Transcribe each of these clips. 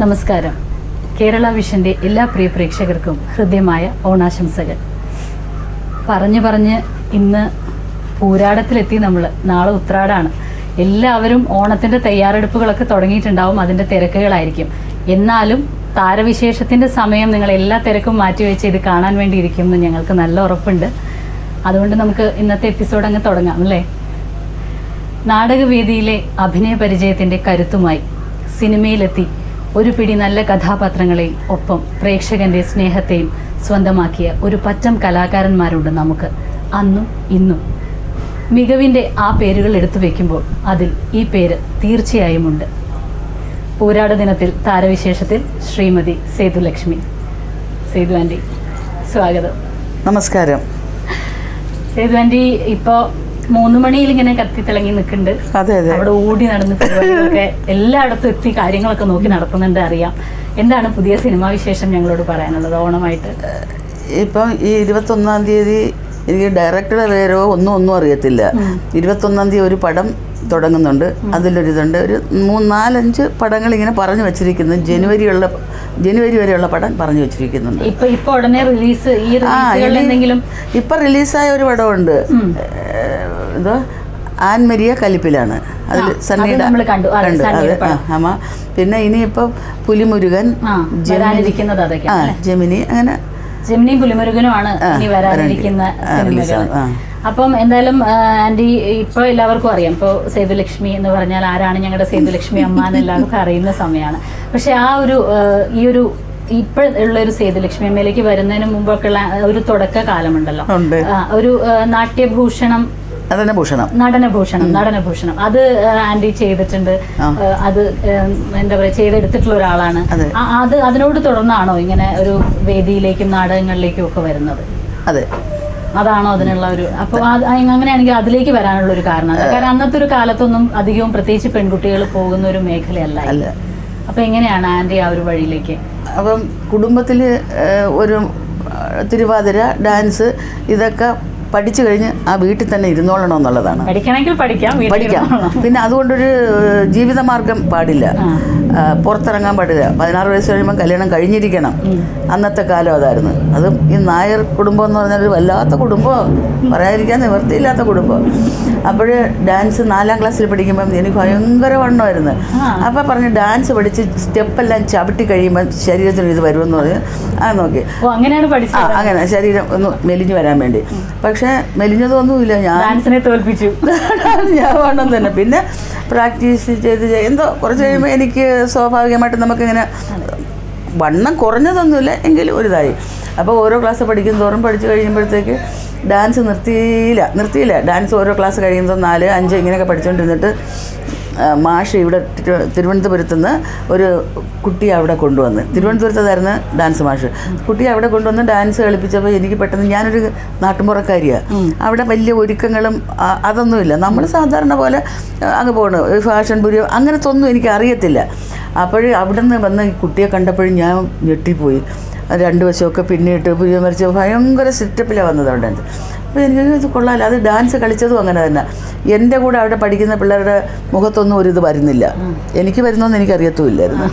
നമസ്കാരം കേരള വിഷന്റെ എല്ലാ പ്രിയ പ്രേക്ഷകർക്കും ഹൃദ്യമായ ഓണാശംസകൾ പറഞ്ഞു പറഞ്ഞ് ഇന്ന് പൂരാടത്തിലെത്തി നമ്മൾ നാളെ ഉത്രാടാണ് എല്ലാവരും ഓണത്തിൻ്റെ തയ്യാറെടുപ്പുകളൊക്കെ തുടങ്ങിയിട്ടുണ്ടാവും അതിൻ്റെ തിരക്കുകളായിരിക്കും എന്നാലും താരവിശേഷത്തിൻ്റെ സമയം നിങ്ങൾ എല്ലാ തിരക്കും മാറ്റിവെച്ച് ഇത് കാണാൻ വേണ്ടി ഇരിക്കുമെന്ന് ഞങ്ങൾക്ക് നല്ല ഉറപ്പുണ്ട് അതുകൊണ്ട് നമുക്ക് ഇന്നത്തെ എപ്പിസോഡ് അങ്ങ് തുടങ്ങാം അല്ലേ നാടകവേദിയിലെ അഭിനയ പരിചയത്തിൻ്റെ കരുത്തുമായി സിനിമയിലെത്തി ഒരു പിടി നല്ല കഥാപാത്രങ്ങളെയും ഒപ്പം പ്രേക്ഷകന്റെ സ്നേഹത്തെയും സ്വന്തമാക്കിയ ഒരു പറ്റം കലാകാരന്മാരുണ്ട് നമുക്ക് അന്നും ഇന്നും മികവിൻ്റെ ആ പേരുകൾ എടുത്തു വെക്കുമ്പോൾ അതിൽ ഈ പേര് തീർച്ചയായും ഉണ്ട് പൂരാട ദിനത്തിൽ താരവിശേഷത്തിൽ ശ്രീമതി സേതുലക്ഷ്മി സേതു ആൻറ്റി സ്വാഗതം നമസ്കാരം സേതു ആൻറ്റി ഇപ്പോൾ മൂന്ന് മണിയിൽ ഇങ്ങനെ കത്തി തിളങ്ങി നിൽക്കുന്നുണ്ട് അതെ അതെ അവിടെ ഓടി നടന്ന് പരിപാടികളൊക്കെ എല്ലായിടത്തും എത്തി കാര്യങ്ങളൊക്കെ നോക്കി നടത്തുന്നുണ്ട് അറിയാം എന്താണ് പുതിയ സിനിമാ വിശേഷം ഞങ്ങളോട് പറയാനുള്ളത് ഓണമായിട്ട് ഇപ്പം ഈ ഇരുപത്തൊന്നാം തീയതി എനിക്ക് ഡയറക്ടറുടെ പേരോ ഒന്നും ഒന്നും അറിയത്തില്ല ഇരുപത്തൊന്നാം തീയതി ഒരു പടം തുടങ്ങുന്നുണ്ട് അതിലൊരിതുണ്ട് ഒരു മൂന്ന് നാലഞ്ച് പടങ്ങൾ ഇങ്ങനെ പറഞ്ഞു വെച്ചിരിക്കുന്നു ജനുവരിയുള്ള ജനുവരി വരെയുള്ള പടം പറഞ്ഞു വെച്ചിരിക്കുന്നുണ്ട് ഇപ്പൊ ഇപ്പൊ ഉടനെ റിലീസ് ഈ ആ റിലീസുകളിൽ ഇനി എന്തെങ്കിലും ഇപ്പം റിലീസായ ഒരു പടമുണ്ട് ഏഹ്, എന്തോ ആൻമരിയ കലിപ്പിലാണ് അതിൽ ആ, സണ്ണിയുടെ അത് നമ്മള് കണ്ടു. അതെ, കണ്ടു സണ്ണിയുടെ അത് ആ, ആമാ പിന്നെ ഇനിയിപ്പം പുലിമുരുകൻ ആ വരാനിരിക്കുന്നത് ആ അതൊക്കെയാണ് ജമിനി അങ്ങനെ ജെമിനിയും പുലിമുരുകനുമാണ് ഇനി വരാനിരിക്കുന്ന ആ, സിനിമകൾ release ആണ്. ആ. അപ്പം എന്തായാലും ആ, ആന്റി ഇപ്പൊ എല്ലാവർക്കും അറിയാം ഇപ്പോൾ സേതുലക്ഷ്മി എന്ന് പറഞ്ഞാൽ ആരാണ് ഞങ്ങളുടെ സേതുലക്ഷ്മി അമ്മ എന്ന് എല്ലാവർക്കും അറിയുന്ന സമയമാണ് പക്ഷെ ആ ഒരു ആ, ഈ ഒരു ഇപ്പോൾ ഉള്ള ഒരു സേതുലക്ഷ്മി അമ്മയിലേക്ക് വരുന്നതിന് മുമ്പൊക്കെ ഉള്ള ഒരു തുടക്ക കാലമുണ്ടല്ലോ ഉണ്ട് ആ, ഒരു ആ, നാട്യഭൂഷണം അതന്നെ ഭൂഷണം നടനഭൂഷണം നടനഭൂഷണം അത് ആ, ആന്റി ചെയ്തിട്ടുണ്ട് ആ. ആ, അത് ഏം, എന്താ പറയുക ചെയ്തെടുത്തിട്ടുള്ള ഒരാളാണ് അതെ. ആ, അത് അതിനോട് തുടർന്നാണോ ഇങ്ങനെ ഒരു വേദിയിലേക്കും നാടകങ്ങളിലേക്കും ഒക്കെ വരുന്നത് അതെ അതാണോ അതിനുള്ള ഒരു അപ്പോൾ അങ്ങനെയാണെങ്കിൽ അതിലേക്ക് വരാനുള്ള ഒരു കാരണം എന്താ? കാരണം അന്നത്തെ ഒരു കാലത്തൊന്നും അധികവും പ്രത്യേകിച്ച് പെൺകുട്ടികൾ പോകുന്ന ഒരു മേഖലയല്ല ഇത്. അല്ല അപ്പൊ എങ്ങനെയാണ് ആന്റി ആ ഒരു വഴിയിലേക്ക് അപ്പം കുടുംബത്തിൽ ഒരു ആ, തിരുവാതിര ഡാൻസ് ഇതൊക്കെ പഠിച്ചു കഴിഞ്ഞ് ആ വീട്ടിൽ തന്നെ ഇരുന്നോളണം എന്നുള്ളതാണ് പഠിക്കണമെങ്കിൽ പഠിക്കാം വീട്ടിൽ പഠിക്കാം ഇരുന്നോളാം. പിന്നെ അതുകൊണ്ടൊരു ഏഹ്, ജീവിതമാർഗം പാടില്ല ആ. ആ, പുറത്തിറങ്ങാൻ പാടില്ല പതിനാറ് വയസ്സ് കഴിയുമ്പോൾ കല്യാണം കഴിഞ്ഞിരിക്കണം ഉം. അന്നത്തെ കാലം അതായിരുന്നു അതും ഈ നായർ കുടുംബം എന്ന് പറഞ്ഞാൽ ഒരു വല്ലാത്ത കുടുംബം പറയാതിരിക്കാൻ നിവൃത്തിയില്ലാത്ത കുടുംബം അപ്പോൾ ഡാൻസ് നാലാം ക്ലാസ്സിൽ പഠിക്കുമ്പം എനിക്ക് ഭയങ്കര വണ്ണമായിരുന്നു ആ. അപ്പോൾ പറഞ്ഞ് ഡാൻസ് പഠിച്ച് സ്റ്റെപ്പെല്ലാം ചവിട്ടി കഴിയുമ്പോൾ ശരീരത്തിന് ഇത് വരുമെന്ന് പറഞ്ഞ് ആ നോക്കി ഓ അങ്ങനെയാണ് ആ പഠിച്ചത് അങ്ങനെ ശരീരം ഒന്ന് മെലിഞ്ഞു വരാൻ വേണ്ടി പക്ഷേ മെലിഞ്ഞതൊന്നുമില്ല ഞാൻ ഡാൻസിനെ തോൽപ്പിച്ചു ഞാൻ വേണം തന്നെ പിന്നെ പ്രാക്ടീസ് ചെയ്ത് ചെയ്ത് എന്തോ കുറച്ച് കഴിയുമ്പോൾ എനിക്ക് സ്വാഭാവികമായിട്ട് നമുക്കിങ്ങനെ വണ്ണം കുറഞ്ഞതൊന്നുമില്ല എങ്കിലും ഒരിതായി അപ്പോൾ ഓരോ ക്ലാസ് പഠിക്കും തോറും പഠിച്ച് കഴിയുമ്പോഴത്തേക്ക് ഡാൻസ് നിർത്തിയില്ല നിർത്തിയില്ല ഡാൻസ് ഓരോ ക്ലാസ് കഴിയുമ്പോൾ നാല് അഞ്ച് ഇങ്ങനെയൊക്കെ പഠിച്ചുകൊണ്ടിരുന്നിട്ട് ആ, മാഷ് ഇവിടെ തിരു- തിരുവനന്തപുരത്ത് നിന്ന് ഒരു കുട്ടിയെ അവിടെ കൊണ്ടുവന്ന് തിരുവനന്തപുരത്തായിരുന്നു ഡാൻസ് മാഷ് കുട്ടിയെ അവിടെ കൊണ്ടുവന്ന് ഡാൻസ് കളിപ്പിച്ചപ്പോൾ എനിക്ക് പെട്ടെന്ന് ഞാനൊരു നാട്ടുമ്പുറക്കാരിയാണ് അവിടെ വലിയ ഒരുക്കങ്ങളും ആ, അതൊന്നുമില്ല നമ്മൾ സാധാരണ പോലെ ആ, അങ്ങ് പോകണം ഒരു ഫാഷൻ പുരിയോ അങ്ങനത്തെ ഒന്നും എനിക്ക് അറിയത്തില്ല അപ്പോഴ് അവിടെ നിന്ന് വന്ന ഈ കുട്ടിയെ കണ്ടപ്പോഴും ഞാൻ ഞെട്ടിപ്പോയി രണ്ട് വശമൊക്കെ പിന്നിട്ട് പുരിയോ മരിച്ച് ഭയങ്കര സെറ്റപ്പിലാണ് വന്നത് അവിടെ അപ്പോൾ എനിക്ക് ഇത് കൊള്ളാമല്ലോ അത് ഡാൻസ് കളിച്ചതും അങ്ങനെ തന്നെ എൻ്റെ കൂടെ അവിടെ പഠിക്കുന്ന പിള്ളേരുടെ മുഖത്തൊന്നും ഒരു ഇത് വരുന്നില്ല എനിക്ക് വരുന്നതെന്ന് എനിക്കറിയത്തുമില്ലായിരുന്നു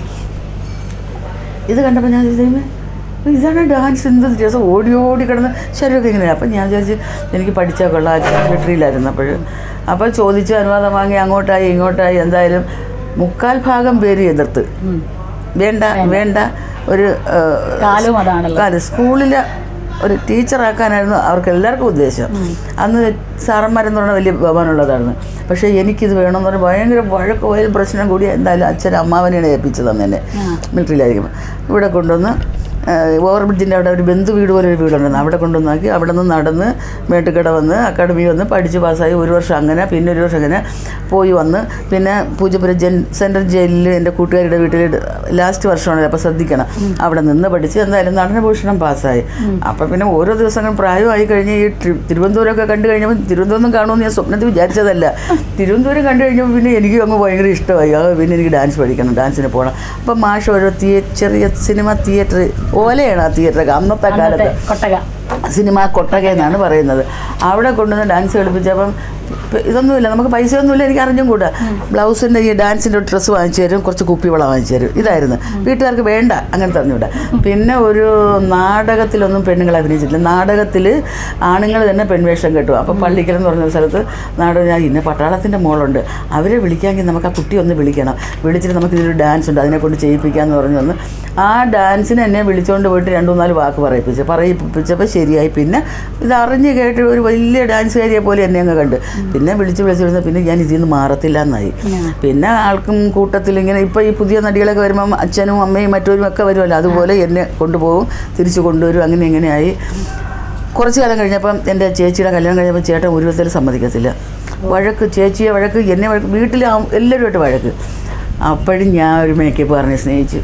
ഇത് കണ്ടപ്പോൾ ഞാൻ വിചാരിച്ചു, "ദൈവമേ, ഇതാണ് ഡാൻസ് എന്ത് വ്യത്യാസം ഓടി ഓടി കിടന്ന് ശരീരമൊക്കെ ഇങ്ങനെയാണ് അപ്പം ഞാൻ വിചാരിച്ചു എനിക്ക് പഠിച്ചാൽ കൊള്ളാം സെക്രട്ടറിയിലായിരുന്നു അപ്പോൾ അപ്പോൾ ചോദിച്ചു അനുവാദം വാങ്ങി അങ്ങോട്ടായി ഇങ്ങോട്ടായി എന്തായാലും മുക്കാൽ ഭാഗം പേര് എതിർത്ത് ഉം. വേണ്ട വേണ്ട ഒരു ആ, കാലവും അതാണല്ലോ കാലം സ്കൂളിൽ ഒരു ടീച്ചറാക്കാനായിരുന്നു അവർക്ക് എല്ലാവർക്കും ഉദ്ദേശം അന്ന് സാറന്മാരെന്ന് പറഞ്ഞാൽ വലിയ ബഹുമാനമുള്ളതായിരുന്നു പക്ഷേ എനിക്കിത് വേണമെന്ന് പറഞ്ഞാൽ ഭയങ്കര വഴക്ക് പോയാലും പ്രശ്നം കൂടി എന്തായാലും അച്ഛൻ അമ്മാവനെയാണ് ഏൽപ്പിച്ചത് അന്ന് എന്നെ ആ. മിലിറ്ററിയിലായിരിക്കും ഇവിടെ കൊണ്ടുവന്ന് ഓവർ ബ്രിഡ്ജിൻ്റെ അവിടെ ഒരു ബന്ധു വീട് പോലെ ഒരു വീടുണ്ടായിരുന്നു അവിടെ കൊണ്ടുവന്നാക്കി അവിടെ നിന്ന് നടന്ന് മേട്ടുകട വന്ന് അക്കാഡമി വന്ന് പഠിച്ച് പാസ്സായി ഒരു വർഷം അങ്ങനെ പിന്നെ ഒരു വർഷം അങ്ങനെ പോയി വന്ന് പിന്നെ പൂജപ്പുര ജൻ സെൻട്രൽ ജയിലിൽ എൻ്റെ കൂട്ടുകാരുടെ വീട്ടിൽ ലാസ്റ്റ് വർഷമാണ് അപ്പോൾ ശ്രദ്ധിക്കണം അവിടെ നിന്ന് പഠിച്ച് എന്തായാലും നടനഭൂഷണം പാസ്സായി അപ്പോൾ പിന്നെ ഓരോ ദിവസങ്ങളും പ്രായമായി കഴിഞ്ഞ് ഈ ട്രി- തിരുവനന്തപുരമൊക്കെ കണ്ടു കഴിഞ്ഞപ്പോൾ തിരുവനന്തപുരം കാണുമെന്ന് ഞാൻ സ്വപ്നത്തിൽ വിചാരിച്ചതല്ല തിരുവനന്തപുരം കണ്ടു കഴിഞ്ഞപ്പോൾ പിന്നെ എനിക്ക് അങ്ങ് ഭയങ്കര ഇഷ്ടമായി ആ പിന്നെ എനിക്ക് ഡാൻസ് പഠിക്കണം ഡാൻസിന് പോകണം അപ്പം മാഷ് ഓരോ തിയേ ചെറിയ സിനിമ തിയേറ്റർ ഓലയാണ് ആ തിയേറ്ററൊക്കെ അന്നത്തെ അന്നത്തെ കാലത്ത് കൊട്ടക സിനിമ കൊട്ടക എന്നാണ് പറയുന്നത് അവിടെ കൊണ്ടുവന്ന് ഡാൻസ് കളിപ്പിച്ചപ്പം ഇപ്പം ഇതൊന്നുമില്ല നമുക്ക് പൈസയൊന്നുമില്ല എനിക്ക് അറിഞ്ഞും കൂടാ ബ്ലൗസിൻ്റെ ഈ ഡാൻസിൻ്റെ ഡ്രസ്സ് വാങ്ങിച്ചു തരും കുറച്ച് കുപ്പിവള വാങ്ങിച്ചു തരും ഇതായിരുന്നു വീട്ടുകാർക്ക് വേണ്ട അങ്ങനെ തന്നുവിടാ പിന്നെ ഒരു നാടകത്തിലൊന്നും പെണ്ണുങ്ങൾ അഭിനയിച്ചിട്ടില്ല നാടകത്തിൽ ആണുങ്ങൾ തന്നെ പെൺവേഷം കെട്ടും അപ്പോൾ പള്ളിക്കൽ എന്ന് പറഞ്ഞ ഒരു സ്ഥലത്ത് നാടകം ഞാൻ ഇന്ന പട്ടാളത്തിൻ്റെ മോളുണ്ട് അവരെ വിളിക്കാമെങ്കിൽ നമുക്ക് ആ കുട്ടി ഒന്ന് വിളിക്കണം വിളിച്ചിട്ട് നമുക്ക് ഇതിലൊരു ഡാൻസ് ഉണ്ട് അതിനെ കൊണ്ട് ചെയ്യിപ്പിക്കാമെന്ന് പറഞ്ഞു വന്ന് ആ ഡാൻസിന് എന്നെ വിളിച്ചുകൊണ്ട് പോയിട്ട് രണ്ട് മൂന്നാല് വാക്ക് പറയിപ്പിച്ചു പറയിപ്പിച്ചപ്പോൾ ശരിയായി പിന്നെ ഇത് അറിഞ്ഞ് കേട്ട് ഒരു വലിയ ഡാൻസുകാരിയെ പോലെ എന്നെ അങ്ങ് കണ്ട് പിന്നെ വിളിച്ച് വിളിച്ച് വിളിച്ച് പിന്നെ ഞാൻ ഇതിൽ നിന്ന് മാറത്തില്ല എന്നായി പിന്നെ ആൾക്കും കൂട്ടത്തിൽ ഇങ്ങനെ ഇപ്പോൾ ഈ പുതിയ നടികളൊക്കെ വരുമ്പം അച്ഛനും അമ്മയും മറ്റവരും ഒക്കെ വരുമല്ലോ അതുപോലെ എന്നെ കൊണ്ടുപോകും തിരിച്ചു കൊണ്ടുവരും അങ്ങനെ ഇങ്ങനെയായി കുറച്ച് കാലം കഴിഞ്ഞപ്പം എൻ്റെ ചേച്ചിയുടെ കല്യാണം കഴിഞ്ഞപ്പോൾ ചേട്ടൻ ഒരു വിധത്തിൽ സമ്മതിക്കത്തില്ല വഴക്ക് ചേച്ചിയെ വഴക്ക് എന്നെ വഴക്ക് വീട്ടിൽ എല്ലാവരുമായിട്ട് വഴക്ക് അപ്പോഴും ഞാൻ ഒരു മേക്കപ്പുകാരനെ സ്നേഹിച്ചു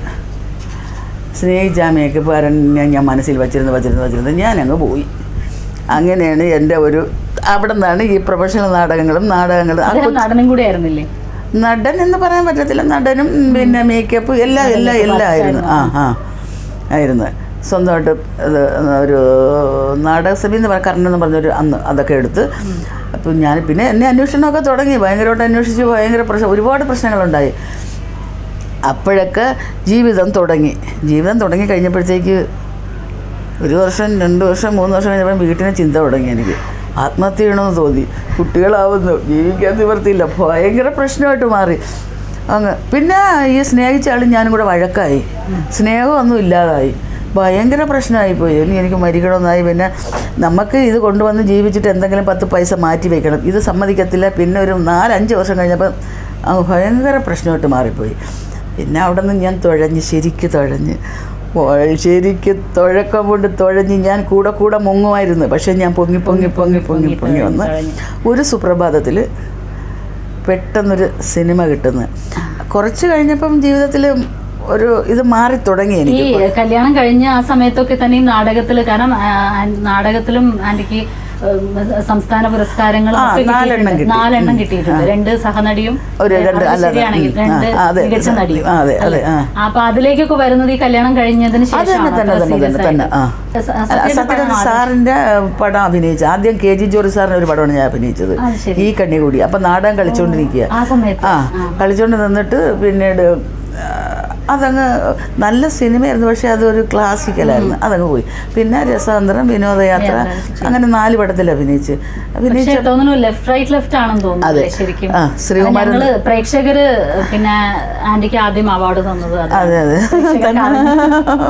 സ്നേഹിച്ച ആ മേക്കപ്പുകാരനെ ഞാൻ മനസ്സിൽ വച്ചിരുന്ന് വച്ചിരുന്ന് വച്ചിരുന്ന് ഞാൻ അങ്ങ് പോയി അങ്ങനെയാണ് എൻ്റെ ഒരു അവിടെ നിന്നാണ് ഈ പ്രൊഫഷണൽ നാടകങ്ങളും നാടകങ്ങളും ആ അദ്ദേഹം നടനും കൂടെ ആയിരുന്നില്ലേ നടൻ എന്ന് പറയാൻ പറ്റത്തില്ല നടനും പിന്നെ മേക്കപ്പ് എല്ലാം എല്ലാം എല്ലാം ആയിരുന്നു ആ ആ ആയിരുന്നു സ്വന്തമായിട്ട് ഇത് ഒരു നാടകസഭ എന്ന് പറഞ്ഞ കർണൻ എന്ന് പറഞ്ഞൊരു അന്ന് അതൊക്കെ എടുത്ത് അപ്പം ഞാൻ പിന്നെ എന്നെ അന്വേഷണമൊക്കെ തുടങ്ങി ഭയങ്കരമായിട്ട് അന്വേഷിച്ച് ഭയങ്കര പ്രശ്നം ഒരുപാട് പ്രശ്നങ്ങളുണ്ടായി അപ്പോഴൊക്കെ ജീവിതം തുടങ്ങി ജീവിതം തുടങ്ങി കഴിഞ്ഞപ്പോഴത്തേക്ക് ഒരു വർഷം രണ്ട് വർഷം മൂന്ന് വർഷം കഴിഞ്ഞപ്പോൾ വീട്ടിനെ ചിന്ത തുടങ്ങി എനിക്ക് ആത്മഹത്യ ചെയ്യണമെന്ന് തോന്നി കുട്ടികളാവുന്നു ജീവിക്കാൻ നിവർത്തിയില്ല ഭയങ്കര പ്രശ്നമായിട്ട് മാറി അങ്ങ് പിന്നെ ഈ സ്നേഹിച്ച ആളും ഞാനും കൂടെ വഴക്കായി സ്നേഹമൊന്നും ഇല്ലാതായി ഭയങ്കര പ്രശ്നമായിപ്പോയി ഇനി എനിക്ക് മരിക്കണമെന്നായി പിന്നെ നമുക്ക് ഇത് കൊണ്ടുവന്ന് ജീവിച്ചിട്ട് എന്തെങ്കിലും പത്ത് പൈസ മാറ്റി വെക്കണം ഇത് സമ്മതിക്കത്തില്ല പിന്നെ ഒരു നാലഞ്ച് വർഷം കഴിഞ്ഞപ്പോൾ അങ്ങ് ഭയങ്കര പ്രശ്നമായിട്ട് മാറിപ്പോയി പിന്നെ അവിടെ നിന്ന് ഞാൻ തുഴഞ്ഞ് ശരിക്ക് തുഴഞ്ഞ് ഓ- ശരിക്ക് തുഴക്കം കൊണ്ട് തുഴഞ്ഞ് ഞാൻ കൂടെ കൂടെ മുങ്ങുമായിരുന്നു പക്ഷേ ഞാൻ പൊങ്ങി പൊങ്ങി പൊങ്ങി പൊങ്ങി പൊങ്ങി വന്ന് ഒരു സുപ്രഭാതത്തിൽ പെട്ടെന്നൊരു സിനിമ കിട്ടുന്നു കുറച്ച് കഴിഞ്ഞപ്പം ജീവിതത്തിൽ ഒരു ഇത് മാറി തുടങ്ങി ഈ എനിക്ക് കല്യാണം കഴിഞ്ഞ ആ സമയത്തൊക്കെ തന്നെ ഈ നാടകത്തിൽ കാരണം ആ, ആ, നാടകത്തിലും ആന്റിക്ക് ഉം, സംസ്ഥാന പുരസ്കാരങ്ങളും ആ, ഒക്കെ നാലെണ്ണം കിട്ടിയിട്ടുണ്ട്. കിട്ടി. നാലെണ്ണം കിട്ടിയിട്ടുണ്ട് രണ്ട് സഹനടിയും ഒരു ഏ, രണ്ട് അത് അല്ലാതെ, ശരിയാണെങ്കിൽ ഉം, രണ്ട് ആ, അതെ, മികച്ച നടിയും ആ, അതെ, അതെ, ആ. അപ്പൊ അതിലേക്കൊക്കെ വരുന്നത് ഈ കല്യാണം കഴിഞ്ഞതിന് അത് തന്നെ ശേഷമാണ് തന്നെ അത്ര തന്നെ serious തന്നെ തന്നെ ആ ആയിട്ട്. സ- അല്ല, സത്യയുടെ സത്യനാഥ് പടം സാറിൻ്റെ പടം അഭിനയിച്ചു ആദ്യം കെ ജി ജോറി സാറിൻ്റെ ഒരു പടമാണ് ഞാൻ അഭിനയിച്ചത് അത് ശരി. ഈ കണ്ണി കൂടി അപ്പം നാടകം കളിച്ചുകൊണ്ടിരിക്കുക ആ സമയത്ത് ആ കളിച്ചുകൊണ്ട് നിന്നിട്ട് പിന്നീട് ആ, അതങ്ങ് നല്ല സിനിമയായിരുന്നു പക്ഷേ അതൊരു ക്ലാസിക്കലായിരുന്നു അതങ്ങ് പോയി പിന്നെ രസതന്ത്രം വിനോദയാത്ര അങ്ങനെ നാല് പടത്തിൽ അഭിനയിച്ച് അഭിനയിച്ച പക്ഷേ തോന്നുന്നു ലെഫ്റ്റ് റൈറ്റ് ലെഫ്റ്റ് ആണെന്ന് തോന്നുന്നു അതെ. അല്ലേ ശരിക്കും ആ, ശ്രീകുമാരൻ- ഞങ്ങള് പ്രേക്ഷകര് പിന്നെ ആന്റിക്ക് ആദ്യം അവാർഡ് തന്നത് അതാണ്. അതെ അതെ പ്രേക്ഷകർക്ക് അറിഞ്ഞു.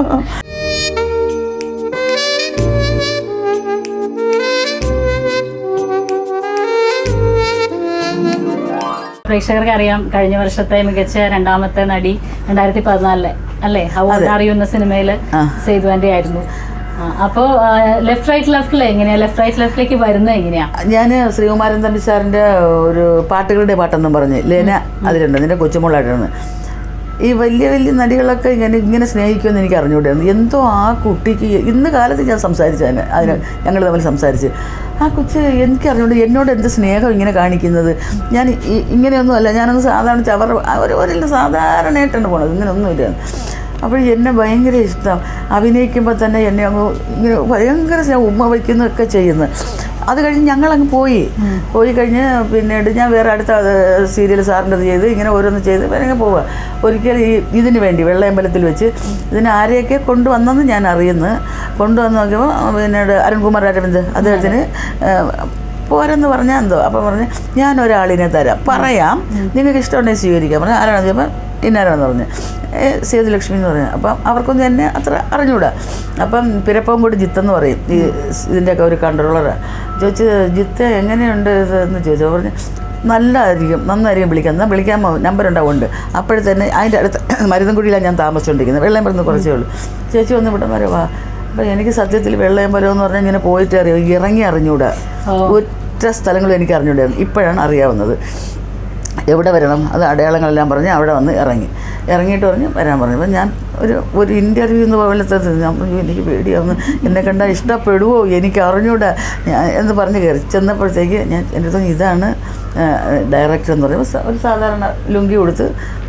പ്രേക്ഷകർക്ക് അറിയാം കഴിഞ്ഞ വർഷത്തെ മികച്ച രണ്ടാമത്തെ നടി രണ്ടായിരത്തി പതിനാലിലെ അല്ലേ അവാർഡ് അറിയുന്ന സിനിമയില് ആ. സേതു ആന്റി ആയിരുന്നു ആ, അപ്പോ ലെഫ്റ്റ് റൈറ്റ് ലെഫ്റ്റില് എങ്ങനെയാ ലെഫ്റ്റ് റൈറ്റ് ലെഫ്റ്റിലേക്ക് വരുന്നത് എങ്ങനെയാ ഞാൻ ശ്രീകുമാരൻ തമ്പി സാറിൻ്റെ ഒരു പാട്ടുകളുടെ പാട്ടെന്നും പറഞ്ഞ് ലേന അതിലുണ്ട് നിൻ്റെ കൊച്ചുമോളായിട്ടാണ് ഈ വലിയ വലിയ നടികളൊക്കെ ഇങ്ങനെ ഇങ്ങനെ സ്നേഹിക്കുമെന്ന് എനിക്ക് അറിഞ്ഞുകൂടായിരുന്നു എന്തോ ആ കുട്ടിക്ക് ഇന്ന് കാലത്ത് ഞാൻ സംസാരിച്ചു അതിന് അതിന് ഞങ്ങൾ തമ്മിൽ സംസാരിച്ച് ആ കൊച്ച് എനിക്ക് അറിഞ്ഞുകൊണ്ട് എന്നോട് എന്ത് സ്നേഹം ഇങ്ങനെ കാണിക്കുന്നത് ഞാൻ ഈ- ഇങ്ങനെയൊന്നും അല്ല ഞാനൊന്ന് സാധാരണ ചവർ ഒരു ഒരു സാധാരണയായിട്ടാണ് പോണത് ഇങ്ങനെയൊന്നുമില്ല അപ്പോൾ എന്നെ ഭയങ്കര ഇഷ്ടം അഭിനയിക്കുമ്പോൾ തന്നെ എന്നെ അങ്ങ് ഇങ്ങനെ ഭയങ്കര സ്നേഹം ഉമ്മ വയ്ക്കുന്നതൊക്കെ ചെയ്യുന്നത് അത് കഴിഞ്ഞ് ഞങ്ങളങ്ങ് പോയി പോയി കഴിഞ്ഞ് പിന്നീട് ഞാൻ വേറെ അടുത്ത സീരിയൽ സാറിൻ്റെത് ചെയ്ത് ഇങ്ങനെ ഓരോന്ന് ചെയ്ത് പിന്നെ പോവുക ഒരിക്കൽ ഈ ഇതിന് വേണ്ടി വെള്ളയമ്പലത്തിൽ വെച്ച് ഇതിന് ആരെയൊക്കെ കൊണ്ടുവന്നെന്ന് ഞാൻ അറിയുന്നു കൊണ്ടുവന്ന് നോക്കിയപ്പോൾ പിന്നീട് അരുൺകുമാർ അരവിന്ദ് അദ്ദേഹത്തിന് ഏഹ്, പോരെന്ന് പറഞ്ഞാൽ എന്തോ അപ്പം പറഞ്ഞ് ഞാൻ ഒരാളിനെ തരാം പറയാം നിങ്ങൾക്ക് ഇഷ്ടമുണ്ടെങ്കിൽ സ്വീകരിക്കാം പറഞ്ഞു ആരാണെന്ന് ചോദിച്ചപ്പോൾ ഇന്നാരാണെന്ന് പറഞ്ഞു ഏ, സേതുലക്ഷ്മി എന്ന് പറഞ്ഞു അപ്പം അവർക്കൊന്നും എന്നെ അത്ര അറിഞ്ഞൂടാ അപ്പം പിരപ്പം കൂടി ജിത്തെന്ന് പറയും ഈ ഇതിൻ്റെയൊക്കെ ഒരു കൺട്രോളറാണ് ചോദിച്ച് ജിത്ത് എങ്ങനെയുണ്ട് ഇത് എന്ന് ചോദിച്ചു പറഞ്ഞു നല്ലതായിരിക്കും നന്നായിരിക്കും വിളിക്കാം എന്നാൽ വിളിക്കാൻ നമ്പർ ഉണ്ടാവുണ്ട് അപ്പോഴത്തന്നെ അതിൻ്റെ അടുത്ത് മരുന്നൻകുടിയിലാണ് ഞാൻ താമസിച്ചുകൊണ്ടിരിക്കുന്നത് വെള്ളയം പറയുന്നത് കുറച്ചേ ഉള്ളൂ ചേച്ചി ഒന്ന് ഇവിടെ വരെ വാ അപ്പം എനിക്ക് സത്യത്തിൽ വെള്ളയമ്പലം എന്ന് പറഞ്ഞാൽ ഇങ്ങനെ പോയിട്ട് അറിയാം ഇറങ്ങി അറിഞ്ഞൂടാ ഓ. ഒറ്റ സ്ഥലങ്ങളും എനിക്ക് അറിഞ്ഞൂടായിരുന്നു ഇപ്പോഴാണ് അറിയാവുന്നത് എവിടെ വരണം അത് അടയാളങ്ങളെല്ലാം പറഞ്ഞ് അവിടെ വന്ന് ഇറങ്ങി ഇറങ്ങിയിട്ട് പറഞ്ഞ് വരാൻ പറഞ്ഞു അപ്പം ഞാൻ ഒരു ഒരു ഇൻ്റർവ്യൂ എന്ന് പോലത്തെ ഞാൻ പറഞ്ഞു എനിക്ക് പേടിയാവുന്നു എന്നെ കണ്ടാൽ ഇഷ്ടപ്പെടുവോ എനിക്ക് അറിഞ്ഞൂടാ ഞാൻ എന്ന് പറഞ്ഞ് കയറി ചെന്നപ്പോഴത്തേക്ക് ഞാൻ എൻ്റെ അടുത്ത് പറഞ്ഞു, ഇതാണ് ഡയറക്ടർ എന്ന് പറയുമ്പോൾ സ- ഒരു സാധാരണ ലുങ്കി കൊടുത്ത്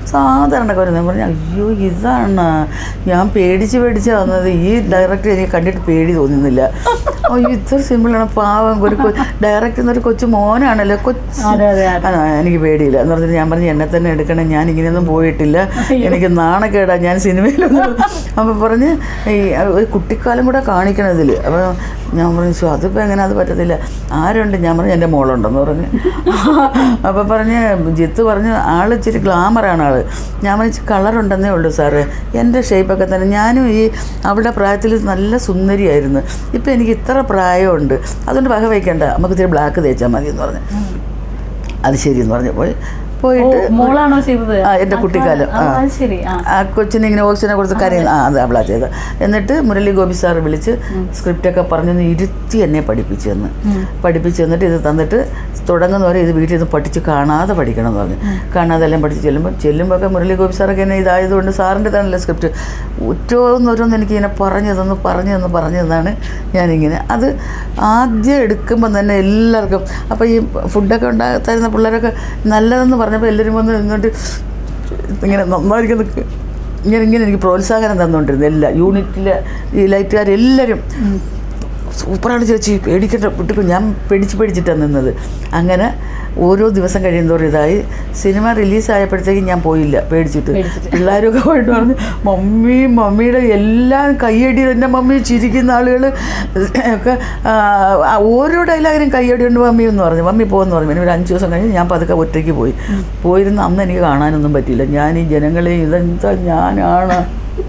സാധാരണക്കാരൻ ഞാൻ പറഞ്ഞു അയ്യോ ഇതാണ് ഞാൻ പേടിച്ച് പേടിച്ച് വന്നത് ഈ ഡയറക്ടർ എനിക്ക് കണ്ടിട്ട് പേടി തോന്നുന്നില്ല അയ്യോ ഇത്ര സിമ്പിളാണ് പാവം ഒരു ഡയറക്ടർ എന്നൊരു കൊച്ചു മോനാണല്ലോ കൊച്ചു അതെ അതെ അതെ ആ, എനിക്ക് പേടിയില്ല എന്ന് പറഞ്ഞിട്ട് ഞാൻ പറഞ്ഞു എന്നെ തന്നെ എടുക്കണം ഞാൻ ഇങ്ങനെയൊന്നും പോയിട്ടില്ല എനിക്ക് നാണക്കേടാ ഞാൻ സിനിമയിലൊന്നും അപ്പോൾ പറഞ്ഞ് ഈ ഒരു കുട്ടിക്കാലം കൂടെ കാണിക്കണം ഇതിൽ അപ്പോൾ ഞാൻ പറഞ്ഞു "ശ്ശോ, അതിപ്പോൾ എങ്ങനെ അത് പറ്റത്തില്ല ആരുണ്ട് ഞാൻ പറഞ്ഞു എൻ്റെ മോളുണ്ടെന്ന് പറഞ്ഞ് അപ്പോൾ പറഞ്ഞ് ജിത്ത് പറഞ്ഞു ആൾ ഇച്ചിരി ഗ്ലാമറാണ് ആൾ ഞാൻ പറഞ്ഞു കളറുണ്ടെന്നേ ഉള്ളൂ സാറേ എൻ്റെ ഷേപ്പൊക്കെ തന്നെ ഞാനും ഈ അവളുടെ പ്രായത്തിൽ നല്ല സുന്ദരിയായിരുന്നു ഇപ്പം എനിക്ക് ഇത്ര പ്രായമുണ്ട് അതുകൊണ്ട് വക വയ്ക്കണ്ട നമുക്ക് ഇത്തിരി ബ്ലാക്ക് തേച്ചാൽ മതി എന്ന് പറഞ്ഞു അത് ശരിയെന്ന് പറഞ്ഞു പോയി ഓ, പോയിട്ട് മോളാണോ ചെയ്തത് ആ, എൻ്റെ കുട്ടിക്കാലം, ആ, ആ. അത് ശരി ആ ആ കൊച്ചിനെ ഇങ്ങനെ ഓക്സിജനെ കൊടുത്ത് കരയുന്ന ആ അത് അവളാ ചെയ്തത് എന്നിട്ട് മുരളി ഗോപി സാർ വിളിച്ച് സ്ക്രിപ്റ്റൊക്കെ പറഞ്ഞൊന്ന് ഇരുത്തി എന്നെ പഠിപ്പിച്ചു തന്ന് പഠിപ്പിച്ചു തന്നിട്ട് ഇത് തന്നിട്ട് തുടങ്ങുന്നവരെ ഇത് വീട്ടിൽ നിന്ന് പഠിച്ച് കാണാതെ പഠിക്കണം എന്ന് പറഞ്ഞു കാണാതെ എല്ലാം പഠിച്ച് ചെല്ലുമ്പോൾ ചെല്ലുമ്പോഴൊക്കെ മുരളി ഗോപി സാറൊക്കെ എന്നെ ഇതായതുകൊണ്ട് സാറിൻ്റെ തന്നെയല്ലേ സ്ക്രിപ്റ്റ് ഉറ്റോന്നോരോന്ന് എനിക്ക് ഇങ്ങനെ പറഞ്ഞു തന്നു പറഞ്ഞു തന്നു പറഞ്ഞു തന്നാണ് ഞാനിങ്ങനെ അത് ആദ്യം എടുക്കുമ്പോൾ തന്നെ എല്ലാവർക്കും അപ്പോൾ ഈ ഫുഡൊക്കെ ഉണ്ടാകുന്ന പിള്ളേരൊക്കെ നല്ലതെന്ന് പറഞ്ഞപ്പോൾ എല്ലാവരും വന്ന് ഇങ്ങോട്ട് ഇങ്ങനെ നന്നായിരിക്കും നിൽക്ക് ഇങ്ങനെ ഇങ്ങനെ എനിക്ക് പ്രോത്സാഹനം തന്നുകൊണ്ടിരുന്നു എല്ലാ യൂണിറ്റിലെ ഈ ലൈറ്റുകാരെല്ലാവരും സൂപ്പറാണ് ചേച്ചി പേടിക്കണ്ട വിട്ടിട്ട് ഞാൻ പേടിച്ച് പേടിച്ചിട്ടാണ് നിന്നത് അങ്ങനെ ഓരോ ദിവസം കഴിയുന്തോറും ഇതായി സിനിമ റിലീസായപ്പോഴത്തേക്കും ഞാൻ പോയില്ല പേടിച്ചിട്ട് പേടിച്ചിട്ട്. പിള്ളേരൊക്കെ പോയിട്ട് പറഞ്ഞു മമ്മി മമ്മിയുടെ എല്ലാം കയ്യടി എൻ്റെ മമ്മി ചിരിക്കുന്ന ആളുകൾ ഒക്കെ ആ, ആ, ഓരോ ഡയലോഗിനും കയ്യടി ഉണ്ട് മമ്മി എന്ന് പറഞ്ഞു മമ്മി പോകുമെന്ന് പറഞ്ഞു പിന്നെ ഒരു അഞ്ച് ദിവസം കഴിഞ്ഞ് ഞാൻ പതുക്കെ ഒറ്റയ്ക്ക് പോയി പോയിരുന്ന അന്ന് എനിക്ക് കാണാനൊന്നും പറ്റിയില്ല ഞാൻ ഈ ജനങ്ങളെ ഇതെന്താ ഞാനാണ്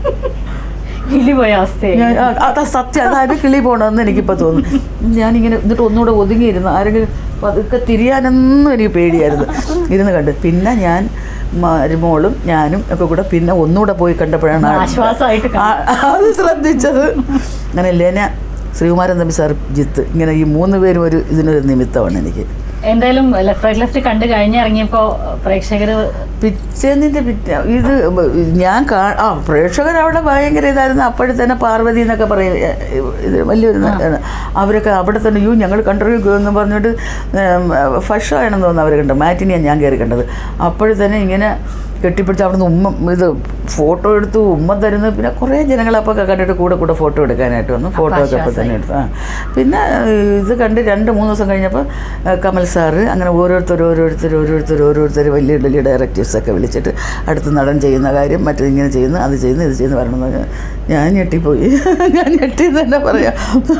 കിളി പോയ അവസ്ഥയായി ഞാൻ ആ, അതാ സത്യം അതായത് കിളി പോകണമെന്ന് എനിക്കിപ്പോൾ തോന്നുന്നു ഞാനിങ്ങനെ എന്നിട്ട് ഒന്നുകൂടെ ഒതുങ്ങിയിരുന്നു ആരെങ്കിലും പതുക്കെ തിരിയാനൊന്നും എനിക്ക് പേടിയായിരുന്നു ഇരുന്ന് കണ്ട് പിന്നെ ഞാൻ മരുമോളും ഞാനും ഒക്കെ കൂടെ പിന്നെ ഒന്നുകൂടെ പോയി കണ്ടപ്പോഴാണ് ആ- ആശ്വാസമായിട്ട് ആ, അത് ശ്രദ്ധിച്ചത് അങ്ങനെ ലേന ശ്രീകുമാരൻ തമ്പി സാർ ജിത്ത് ഇങ്ങനെ ഈ മൂന്ന് പേരും ഒരു ഇതിനൊരു നിമിത്തമാണ് എനിക്ക് എന്തായാലും ലെഫ്റ്റ് റൈറ്റ് ലെഫ്റ്റ് കണ്ടു കഴിഞ്ഞിറങ്ങിയപ്പോ പ്രേക്ഷകര് പിറ്റേന്നിൻ്റെ പിറ്റേ ഇത് ഞാൻ കാ ആ പ്രേക്ഷകർ അവിടെ ഭയങ്കര ഇതായിരുന്നു അപ്പോഴെ തന്നെ പാർവതി എന്നൊക്കെ പറയും എ, ഇത് വലിയൊരു ന- അവരൊക്കെ അവിടെ തന്നെ യൂ ഞങ്ങൾ കണ്ടറിയൂ എന്ന് പറഞ്ഞിട്ട് ഫഷ് ആണെന്ന് തോന്നുന്നു അവർ കണ്ടത് മാറ്റിനെയാണ് ഞാൻ കയറി കണ്ടത് അപ്പോഴെ തന്നെ ഇങ്ങനെ കെട്ടിപ്പിടിച്ച് അവിടുന്ന് ഉമ്മ ഇത് ഫോട്ടോ എടുത്തു ഉമ്മ തരുന്നു പിന്നെ കുറേ ജനങ്ങൾ അപ്പോൾ കണ്ടിട്ട് കൂടെ കൂടെ ഫോട്ടോ എടുക്കാനായിട്ട് വന്നു ഫോട്ടോ ഒക്കെ അപ്പോൾ തന്നെ എടുത്തു ആ പിന്നെ ഏഹ്, ഇത് കണ്ട് രണ്ട് മൂന്ന് ദിവസം കഴിഞ്ഞപ്പോൾ ഏഹ്, കമൽ സാറ് അങ്ങനെ ഓരോരുത്തർ ഓരോരുത്തർ ഓരോരുത്തർ ഓരോരുത്തർ വലിയ വലിയ ഡയറക്ടേഴ്സൊക്കെ വിളിച്ചിട്ട് അടുത്ത നടൻ ചെയ്യുന്ന കാര്യം മറ്റേത് ഇങ്ങനെ ചെയ്യുന്നു അത് ചെയ്യുന്നു ഇത് ചെയ്യുന്നു വരണമെന്ന് പറഞ്ഞ് ഞാൻ ഞെട്ടിപ്പോയി ഞാൻ ഞെട്ടി എന്ന് തന്നെ പറയാം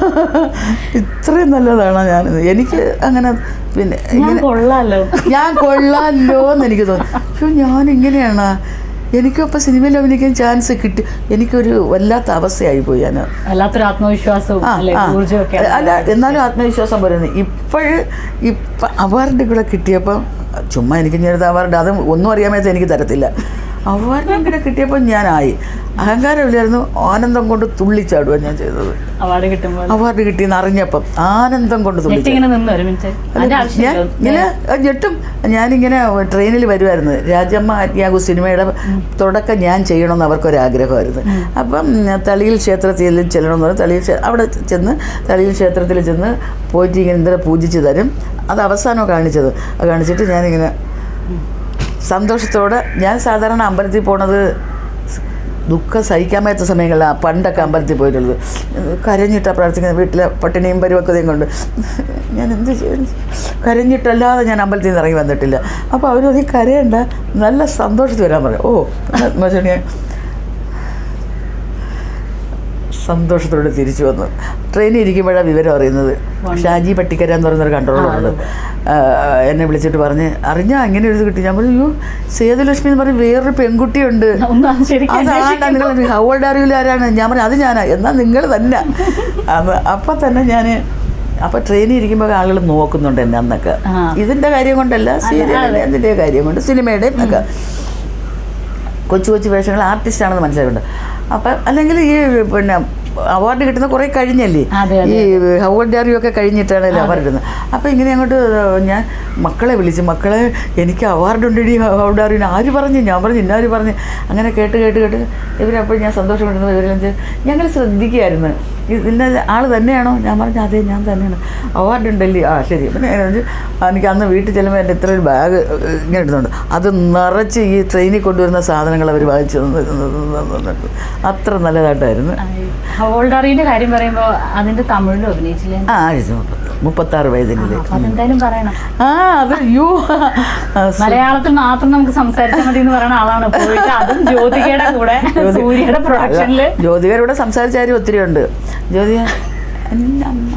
ഇത്രയും നല്ലതാണ് ഞാൻ എനിക്ക് അങ്ങനെ പിന്നെ ഞാൻ ഇങ്ങനെ കൊള്ളാലോ ഞാൻ കൊള്ളാമല്ലോ എന്ന് എനിക്ക് തോന്നി അയ്യോ ഞാൻ ഇങ്ങനെയാണ് എനിക്കും അപ്പോൾ സിനിമയിൽ അഭിനയിക്കാൻ ചാൻസ് കിട്ടി എനിക്കൊരു വല്ലാത്ത അവസ്ഥയായി പോയി ഞാൻ വല്ലാത്തൊരു ആത്മവിശ്വാസവും ആ, അല്ലെ ആ. ഊർജ്ജവും ഒക്കെ അല്ല എന്നാലും ആത്മവിശ്വാസം പറയുന്നത് ഇപ്പോഴ് ഇപ്പം അവാർഡ് കൂടെ കിട്ടിയപ്പം ചുമ്മാ എനിക്ക് ഞാൻ അവാർഡ് അത് ഒന്നും അറിയാൻ മേത്ത എനിക്ക് തരത്തില്ല അവാർഡ് കൂടെ കിട്ടിയപ്പോൾ ഞാനായി അഹങ്കാരമില്ലായിരുന്നു ആനന്ദം കൊണ്ട് തുള്ളിച്ചാടുക ഞാൻ ചെയ്തത് അവാർഡ് കിട്ടുമ്പോൾ അവാർഡ് കിട്ടിയെന്ന് അറിഞ്ഞപ്പം ആനന്ദം കൊണ്ട് തുള്ളിച്ചാടുക ഞെട്ടിങ്ങനെ നിന്ന് ഒരു മിനിറ്റ് അതിന്റെ ഞാൻ ആവശ്യമില്ല ഇങ്ങനെ ഞെട്ടും ഞാനിങ്ങനെ ട്രെയിനിൽ വരുമായിരുന്നു രാജമ്മ അത്യാഗു സിനിമയുടെ തുടക്കം ഞാൻ ചെയ്യണമെന്ന് അവർക്കൊരാഗ്രഹമായിരുന്നു അപ്പം ഞാൻ തളിയിൽ ക്ഷേത്രത്തിൽ ചെല്ലണമെന്ന് പറഞ്ഞു തളിയിൽ ക്ഷേ- അവിടെ ചെന്ന് തളിയിൽ ക്ഷേത്രത്തിൽ ചെന്ന് പോയിട്ട് ഇങ്ങനെ ഇന്നലെ പൂജിച്ച് തരും അത് അവസാനം കാണിച്ചത് അത് കാണിച്ചിട്ട് ഞാനിങ്ങനെ സന്തോഷത്തോടെ ഞാൻ സാധാരണ അമ്പലത്തിൽ പോണത് ദുഃഖം സഹിക്കാൻ പറ്റാത്ത സമയങ്ങളിലാണ് പണ്ടൊക്കെ അമ്പലത്തിൽ പോയിട്ടുള്ളത് കരഞ്ഞിട്ടാണ് പ്രാർത്ഥിക്കുന്നത് വീട്ടിലെ പട്ടിണിയും പരിവക്കതയും കൊണ്ട് ഞാൻ എന്ത് ചെയ്യും കരഞ്ഞിട്ടല്ലാതെ ഞാൻ അമ്പലത്തിൽ നിന്ന് ഇറങ്ങി വന്നിട്ടില്ല അപ്പോൾ അവർ നീ കരയണ്ട നല്ല സന്തോഷത്തിൽ വരാൻ പറയും ഓ എന്നുവെച്ചാൽ ഞാൻ സന്തോഷത്തോടെ തിരിച്ചു വന്നു ട്രെയിനിൽ ഇരിക്കുമ്പോഴാണ് വിവരം അറിയുന്നത് ഷാജി പട്ടിക്കര എന്ന് പറയുന്നൊരു കൺട്രോളറുണ്ട് എന്നെ വിളിച്ചിട്ട് പറഞ്ഞ് അറിഞ്ഞാ അങ്ങനെ ഒരു ഇത് കിട്ടി ഞാൻ പറഞ്ഞു അയ്യോ സേതുലക്ഷ്മി എന്ന് പറഞ്ഞ് വേറൊരു പെൺകുട്ടിയുണ്ട് ഒന്നും ശരിക്കും അതാണ് നിങ്ങൾ ഹൗ ഓൾഡ് അറിയില്ല ആരാണ് ഞാൻ പറഞ്ഞു അത് ഞാനാ എന്നാൽ നിങ്ങൾ തന്നെ അത് അപ്പം തന്നെ ഞാൻ അപ്പം ട്രെയിനിൽ ഇരിക്കുമ്പോൾ ആളുകൾ നോക്കുന്നുണ്ട് എന്നെ അന്നൊക്കെ ആ. ഇതിൻ്റെ കാര്യം കൊണ്ടല്ല സീരിയലിൻ്റെ എന്തിൻ്റെ കാര്യം കൊണ്ട് സിനിമയുടെയും ഒക്കെ കൊച്ചു കൊച്ചു വേഷങ്ങൾ ആർട്ടിസ്റ്റാണെന്ന് മനസ്സിലാക്കുന്നുണ്ട് അപ്പം അല്ലെങ്കിൽ ഈ പിന്നെ അവാർഡ് കിട്ടുന്ന കുറേ കഴിഞ്ഞല്ലേ അതെ, അതെ. ഈ ഹൗവഡ് ഡയറി ഒക്കെ കഴിഞ്ഞിട്ടാണല്ലോ അവാർഡ് ഇടുന്നത് അപ്പോൾ ഇങ്ങനെ അങ്ങോട്ട് ഞാൻ മക്കളെ വിളിച്ചു മക്കളെ എനിക്ക് അവാർഡ് ഉണ്ടടി ഹൗവഡ് ഡയറിന് ആര് പറഞ്ഞു ഞാൻ പറഞ്ഞു ഇന്നാര് പറഞ്ഞു അങ്ങനെ കേട്ട് കേട്ട് കേട്ട് ഇവരപ്പോൾ ഞാൻ സന്തോഷം കൊണ്ടിരുന്നത് ഇവരെല്ലാം ഞങ്ങൾ ശ്രദ്ധിക്കുകയായിരുന്നു ഇതിൻ്റെ ആൾ തന്നെയാണോ ഞാൻ പറഞ്ഞു അതെ ഞാൻ തന്നെയാണ് അവാർഡ് ഉണ്ടല്ലേ ആ ശരി പിന്നെ ഞാൻ പറഞ്ഞു, "ആ, എനിക്ക് അന്ന് വീട്ടിൽ ചെല്ലുമ്പോൾ എൻ്റെ ഇത്ര ഒരു ബാഗ് ഇങ്ങനെ ഇടുന്നുണ്ട് അത് നിറച്ച് ഈ ട്രെയിനിൽ കൊണ്ടുവരുന്ന സാധനങ്ങൾ അവർ വാങ്ങിച്ചു തന്നു- തന്നു- തന്നിട്ട് അത്ര നല്ലതായിട്ടായിരുന്നു ഹോൾഡറിന്റെ കാര്യം പറയുമ്പോ അതിന്റെ തമിഴിലും അഭിനയിച്ചില്ലേ ആ ആഴ്ച മുപ്പത്തി മുപ്പത്താറ് വയതിനിൽ അപ്പൊ അതെന്തായാലും പറയണം ആ അത് യോ ആ, സു- മലയാളത്തിൽ മാത്രം നമുക്ക് സംസാരിച്ചാൽ മതി എന്ന് പറയുന്ന ആളാണ് പോയിട്ട് അതും ജ്യോതികയുടെ കൂടെ സൂര്യയുടെ പ്രൊഡക്ഷനില് ജ്യോതികരോട് സംസാരിച്ച കാര്യം ഒത്തിരി ഉണ്ട് ജ്യോതിക എൻ്റെ അമ്മ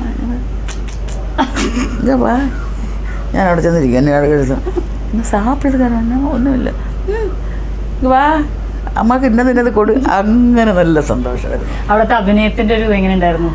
ഇങ്ങ് വാ ഞാൻ അവിടെ ചെന്നിരിക്കും എന്നെ അവിടെ എഴുതും ഇന്ന് സാപ്പിട്ട് കാരണം ഒന്നുമില്ല ഉം. ഇങ്ങ് വാ അമ്മക്ക് ഇന്നത് ഇന്നത് കൊടു അങ്ങനെ നല്ല സന്തോഷമായിരുന്നു അവിടുത്തെ അഭിനയത്തിന്റെ ഒരു എങ്ങനെ ഉണ്ടായിരുന്നു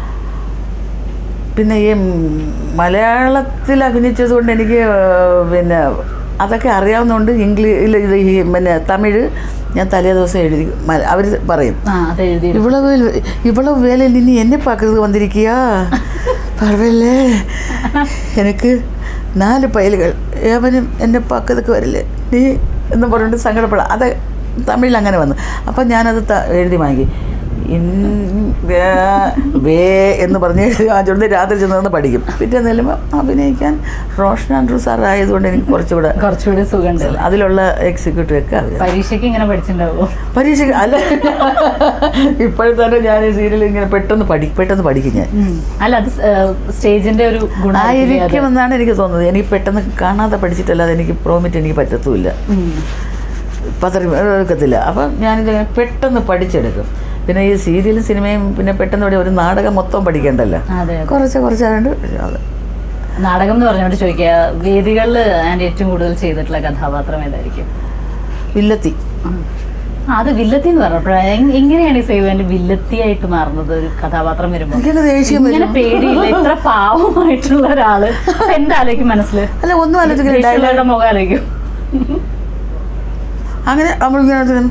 പിന്നെ ഈ മലയാളത്തിൽ അഭിനയിച്ചത് കൊണ്ട് എനിക്ക് ഏഹ്, പിന്നെ അതൊക്കെ അറിയാവുന്നതുകൊണ്ട് ഇംഗ്ലീഷിൽ ഇത് ഈ പിന്നെ തമിഴ് ഞാൻ തലേ ദിവസം എഴുതി അവർ പറയും ആ അത് എഴുതി இவ்வளவு இவ்வளவு வேலையில் நீ என்ன பார்க்கறதுக்கு வந்திருக்கியா பரவாயில்ல எனக்கு നാല് പൈലുകൾ ഏവനും എന്നെ പക്കതൊക്കെ വരില്ലേ നീ എന്ന് പറഞ്ഞിട്ട് സങ്കടപ്പെടാം അത് തമിഴിൽ അങ്ങനെ വന്നു അപ്പം ഞാനത് ത- എഴുതി വാങ്ങി ഇൻ വേ- വേ എന്ന് പറഞ്ഞ് എഴുതി വാങ്ങിച്ചുകൊണ്ട് രാത്രി ചെന്ന് പഠിക്കും പിറ്റേ ചെല്ലുമ്പോൾ അഭിനയിക്കാൻ റോഷൻ ആൻഡ്രൂ സാർ ആയതുകൊണ്ട് എനിക്ക് കുറച്ചുകൂടെ കുറച്ചുകൂടി സുഖമുണ്ട് അതിലുള്ള എക്സിക്യൂട്ടീവ് ഒക്കെ അറിയാം പരീക്ഷയ്ക്ക് ഇങ്ങനെ പഠിച്ചിട്ടുണ്ടാവോ പരീക്ഷ അല്ല ഇപ്പോഴും തന്നെ ഞാൻ ഈ സീരിയൽ ഇങ്ങനെ പെട്ടെന്ന് പഠി പെട്ടെന്ന് പഠിക്കും ഞാൻ ഉം. അല്ല അത് സ്റ്റേജിന്റെ ഒരു ഗുണമായിരിക്കും അത്. ആയിരിക്കുമെന്നാണ് എനിക്ക് തോന്നുന്നത് എനിക്ക് പെട്ടെന്ന് കാണാതെ പഠിച്ചിട്ടല്ലാതെ എനിക്ക് പ്രോമിറ്റ് എനിക്ക് പറ്റത്തുമില്ല ഉം. പത്ര എടുക്കത്തില്ല അപ്പം ഞാനിത് പെട്ടെന്ന് പഠിച്ചെടുക്കും പിന്നെ ഈ സീരിയലും സിനിമയും പിന്നെ പെട്ടെന്ന് പഠി- ഒരു നാടകം മൊത്തം പഠിക്കണ്ടല്ലോ അതെ അതെ. കുറച്ച് കുറച്ചായതുകൊണ്ട് അത് നാടകം എന്ന് പറഞ്ഞോണ്ട് ചോദിക്കുക വേദികളിൽ ഞാൻ ഏറ്റവും കൂടുതൽ ചെയ്തിട്ടുള്ള കഥാപാത്രം ഏതായിരിക്കും വില്ലത്തി ആ, അത് വില്ലത്തി എന്ന് പറഞ്ഞപ്പോഴാണ് എങ്ങനെയാണ് ഈ സേവന്റെ വില്ലത്തിയായിട്ട് മാറുന്നത് ഒരു കഥാപാത്രം വരുമ്പോൾ എനിക്കങ്ങ് ദേഷ്യം ഇങ്ങനെ വരും പേടിയില്ല ഇത്ര പാവമായിട്ടുള്ള ഒരാള് അപ്പൊ എന്താലോചിക്കും മനസ്സിൽ അല്ല ഒന്നും ആലോചിക്കില്ല ഡയലോഗ് ദേഷ്യമുള്ളവരുടെ മുഖം ആലോചിക്കും അങ്ങനെ നമ്മളിങ്ങനെ ഇങ്ങനെ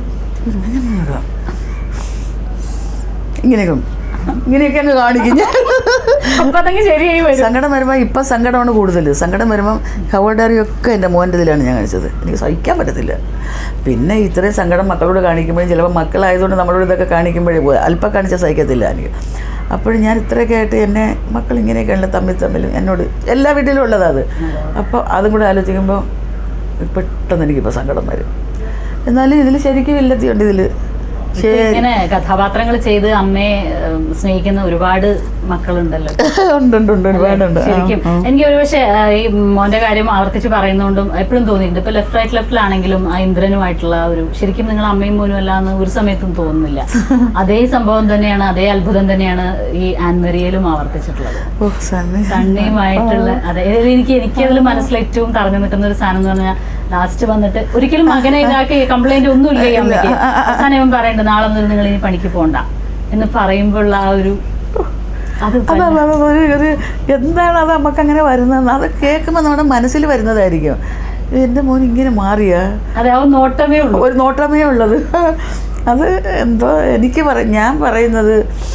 ഇങ്ങനെയൊക്കെ ഇങ്ങനെയൊക്കെ അങ്ങ് കാണിക്കും ഞാൻ അപ്പൊ അതങ്ങ് ശരിയായി വരും സങ്കടം വരുമ്പോൾ ഇപ്പം സങ്കടമാണ് കൂടുതൽ സങ്കടം വരുമ്പം ഹവഡറിയൊക്കെ എൻ്റെ മോൻ്റെ ഇതിലാണ് ഞാൻ കാണിച്ചത് എനിക്ക് സഹിക്കാൻ പറ്റത്തില്ല പിന്നെ ഇത്രയും സങ്കടം മക്കളോട് കാണിക്കുമ്പോഴും ചിലപ്പോൾ മക്കളായതുകൊണ്ട് നമ്മളോട് ഇതൊക്കെ കാണിക്കുമ്പോഴേ പോയി അല്പം കാണിച്ചാൽ സഹിക്കത്തില്ല എനിക്ക് അപ്പോഴും ഞാൻ ഇത്രയൊക്കെ ആയിട്ട് എന്നെ മക്കൾ ഇങ്ങനെയൊക്കെയുള്ള തമ്മിൽ തമ്മിലും എന്നോട് എല്ലാ വീട്ടിലും ഉള്ളതാണ് അത് അപ്പോൾ അതും കൂടെ ആലോചിക്കുമ്പോൾ പെട്ടെന്ന് എനിക്കിപ്പോൾ സങ്കടം വരും എന്നാലും ഇതിൽ ശരിക്കും ഇല്ലത്തിയുണ്ട് ഇതിൽ ഇപ്പൊ ഇങ്ങനെ കഥാപാത്രങ്ങൾ ചെയ്ത് അമ്മയെ ഉം, സ്നേഹിക്കുന്ന ഒരുപാട് മക്കളുണ്ടല്ലോ ഉണ്ട് ഉണ്ട് ഉണ്ട് ഒരുപാടുണ്ട് ആ, ശരിക്കും ആ. എനിക്ക് ഒരുപക്ഷെ ആ, ഈ മോന്റെ കാര്യം ആവർത്തിച്ച് പറയുന്നതുകൊണ്ടും എപ്പോഴും തോന്നിയിട്ടുണ്ട് ഇപ്പൊ ലെഫ്റ്റ് റൈറ്റ് ലെഫ്റ്റിലാണെങ്കിലും ആ ഇന്ദ്രനുമായിട്ടുള്ള ആ ഒരു ശരിക്കും നിങ്ങൾ അമ്മയും മോനും അല്ല എന്ന് ഒരു സമയത്തും തോന്നുന്നില്ല അതേ സംഭവം തന്നെയാണ് അതേ അത്ഭുതം തന്നെയാണ് ഈ ആൻമരിയയിലും ആവർത്തിച്ചിട്ടുള്ളത് ഓ സണ്ണി സണ്ണിയുമായിട്ടുള്ള അതെ ഇത് എനിക്ക് എനിക്ക് അതിൽ മനസ്സിൽ ഏറ്റവും തറഞ്ഞു നിൽക്കുന്ന ഒരു സാധനം എന്ന് പറഞ്ഞാൽ ലാസ്റ്റ് വന്നിട്ട് ഒരിക്കലും മകനെ ഇതാക്കി കംപ്ലൈന്റ് ഒന്നുമില്ല ഈ അമ്മയ്ക്ക് അവസാനം ഇവൻ പറയണ്ട നാളെ മുതൽ നിങ്ങൾ ഇനി പണിക്ക് പോണ്ട എന്ന് പറയുമ്പോഴുള്ള ആ ഒരു അത് അത് അത് അത് ഒരു ഒരു എന്താണ് അത് നമുക്ക് അങ്ങനെ വരുന്നത് അത് കേൾക്കുമ്പോൾ നമ്മുടെ മനസ്സിൽ വരുന്നതായിരിക്കും എൻ്റെ മോൻ ഇങ്ങനെ മാറിയാ അതെ ആ ഒരു നോട്ടമേ ഉള്ളൂ ഒരു നോട്ടമേ ഉള്ളത് അത് എന്തോ എനിക്ക് പറ ഞാൻ പറയുന്നത്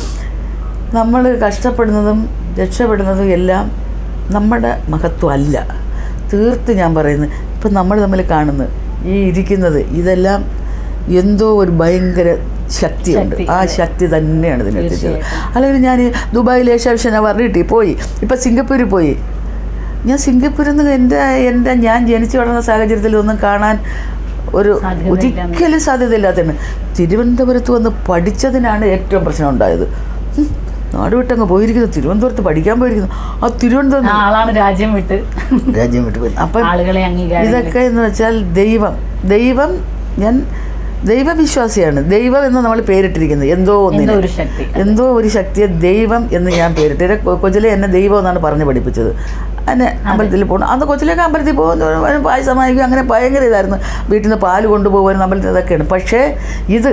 നമ്മൾ കഷ്ടപ്പെടുന്നതും രക്ഷപ്പെടുന്നതും എല്ലാം നമ്മുടെ മഹത്വം അല്ല തീർത്ത് ഞാൻ പറയുന്നത് ഇപ്പം നമ്മൾ തമ്മിൽ കാണുന്നത് ഈ ഇരിക്കുന്നത് ഇതെല്ലാം എന്തോ ഒരു ഭയങ്കര ശക്തിയുണ്ട് ശക്തി, ആ അതെ. ശക്തി തന്നെയാണ് ഇതിനെത്തിച്ചത് തീർച്ചയായിട്ടും. അല്ലെങ്കിൽ ഞാൻ ദുബായിൽ ഏഷ്യാവിഷൻ അവാർഡ് കിട്ടി പോയി ഇപ്പം സിംഗപ്പൂരിൽ പോയി ഞാൻ സിംഗപ്പൂരിൽ നിന്ന് എൻ്റെ എൻ്റെ ഞാൻ ജനിച്ചു വളർന്ന സാഹചര്യത്തിൽ ഒന്നും കാണാൻ ഒരു സാധ്യതയില്ല. ഒരിക്കലും സാധ്യതയില്ലാത്തതാണ് തിരുവനന്തപുരത്ത് വന്ന് പഠിച്ചതിനാണ് ഏറ്റവും പ്രശ്നം ഉണ്ടായത് ഉം, നാട് വിട്ടങ്ങ് പോയിരിക്കുന്നു തിരുവനന്തപുരത്ത് പഠിക്കാൻ പോയിരിക്കുന്നു ആ ആ തിരുവനന്തപുരം ആളാണ് രാജ്യം വിട്ട് രാജ്യം വിട്ട് പോയി അപ്പം ആളുകളെ അംഗീകാരം ഇതൊക്കെ എന്ന് വെച്ചാൽ ദൈവം ദൈവം ഞാൻ ദൈവവിശ്വാസിയാണ് ദൈവം എന്ന് നമ്മൾ പേരിട്ടിരിക്കുന്നത് എന്തോ ഒന്നിന് എന്തോ ഒരു ശക്തി എന്തോ ഒരു ശക്തിയെ ദൈവം എന്ന് ഞാൻ പേരിട്ട് എന്നെ കൊ- കൊച്ചിലെ എന്നെ ദൈവം എന്നാണ് പറഞ്ഞ് പഠിപ്പിച്ചത് എന്നെ അമ്പലത്തിൽ പോകണം അന്ന് കൊച്ചിലേക്ക് അമ്പലത്തിൽ പോകുന്ന പായസം വാങ്ങിക്കും അങ്ങനെ ഭയങ്കര ഇതായിരുന്നു വീട്ടിൽ നിന്ന് പാല് കൊണ്ടുപോകുന്ന അമ്പലത്തിൽ ഇതൊക്കെയാണ് പക്ഷേ ഇത്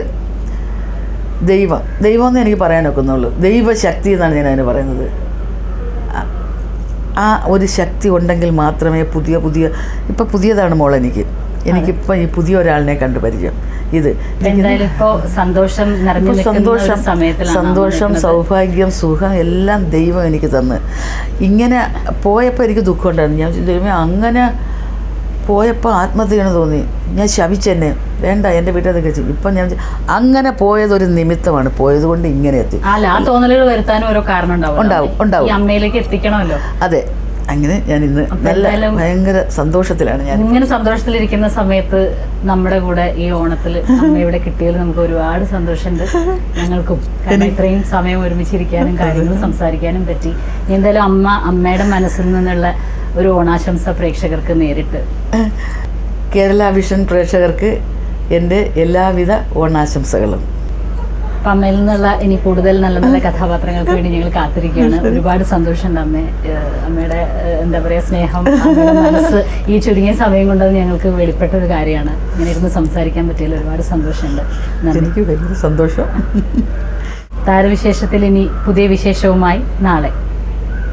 ദൈവം ദൈവം എന്ന് എനിക്ക് പറയാൻ ഒക്കുന്നുള്ളൂ ദൈവശക്തി എന്നാണ് ഞാൻ അതിന് പറയുന്നത് ആ- ആ ഒരു ശക്തി ഉണ്ടെങ്കിൽ മാത്രമേ പുതിയ പുതിയ ഇപ്പം പുതിയതാണ് മോൾ എനിക്ക് എനിക്കിപ്പം ഈ പുതിയ ഒരാളിനെ കണ്ട് പരിചയം ഇത് എന്തായാലും ഇപ്പോ സന്തോഷം നിറഞ്ഞു ഇപ്പൊ നിൽക്കുന്ന സന്തോഷം ഒരു സമയത്തിലാണ് നമ്മൾ സന്തോഷം നിൽക്കുന്നത്. സൗഭാഗ്യം സുഖം എല്ലാം ദൈവം എനിക്ക് തന്ന് ഇങ്ങനെ പോയപ്പോൾ എനിക്ക് ദുഃഖമുണ്ടായിരുന്നു ഞാൻ വിചാരിച്ചു, ദൈവമേ അങ്ങനെ പോയപ്പോൾ ആത്മഹത്യ ചെയ്യണമെന്ന് തോന്നി ഞാൻ ശപിച്ചെന്നെ വേണ്ട എൻ്റെ വീട്ടിൽ ചെയ്യും ഇപ്പം ഞാൻ വിചാരിച്ചു, അങ്ങനെ പോയതൊരു നിമിത്തമാണ് പോയത് കൊണ്ട് ഇങ്ങനെ എത്തി അല്ല ആ തോന്നലുകൾ വരുത്താനും ഓരോ കാരണം ഉണ്ടാവും ഉണ്ടാവും, ഉണ്ടാവും. ഈ അമ്മയിലേക്ക് എത്തിക്കണമല്ലോ അതെ അങ്ങനെ ഞാൻ ഇന്ന് അപ്പൊ നല്ല എന്തായാലും- ഭയങ്കര സന്തോഷത്തിലാണ് ഞാൻ ഇങ്ങനെ സന്തോഷത്തിലിരിക്കുന്ന സമയത്ത് നമ്മുടെ കൂടെ ഈ ഓണത്തിൽ അമ്മയുടെ കിട്ടിയതിൽ നമുക്ക് ഒരുപാട് സന്തോഷമുണ്ട് ഞങ്ങൾക്കും കാരണം ഇത്രയും സമയം ഒരുമിച്ചിരിക്കാനും കാര്യങ്ങൾ സംസാരിക്കാനും പറ്റി ഇനി എന്തായാലും അമ്മ അമ്മയുടെ മനസ്സിൽ നിന്നുള്ള ഒരു ഓണാശംസ പ്രേക്ഷകർക്ക് നേരിട്ട് കേരള വിഷൻ പ്രേക്ഷകർക്ക് എൻ്റെ എല്ലാവിധ ഓണാശംസകളും അപ്പം അമ്മയിൽ നിന്നുള്ള ഇനി കൂടുതൽ നല്ല നല്ല കഥാപാത്രങ്ങൾക്ക് വേണ്ടി ഞങ്ങൾ കാത്തിരിക്കുകയാണ് ഒരുപാട് സന്തോഷമുണ്ട് അമ്മ അമ്മയുടെ ഏഹ്, എന്താ പറയുക സ്നേഹം അമ്മയുടെ മനസ്സ് ഈ ചുരുങ്ങിയ സമയം കൊണ്ട് അത് ഞങ്ങൾക്ക് വെളിപ്പെട്ട ഒരു കാര്യമാണ് ഇങ്ങനെ ഇരുന്ന് സംസാരിക്കാൻ പറ്റിയതിൽ ഒരുപാട് സന്തോഷമുണ്ട് നന്ദി എനിക്ക് ഭയങ്കര സന്തോഷം താരവിശേഷത്തിൽ ഇനി പുതിയ വിശേഷവുമായി നാളെ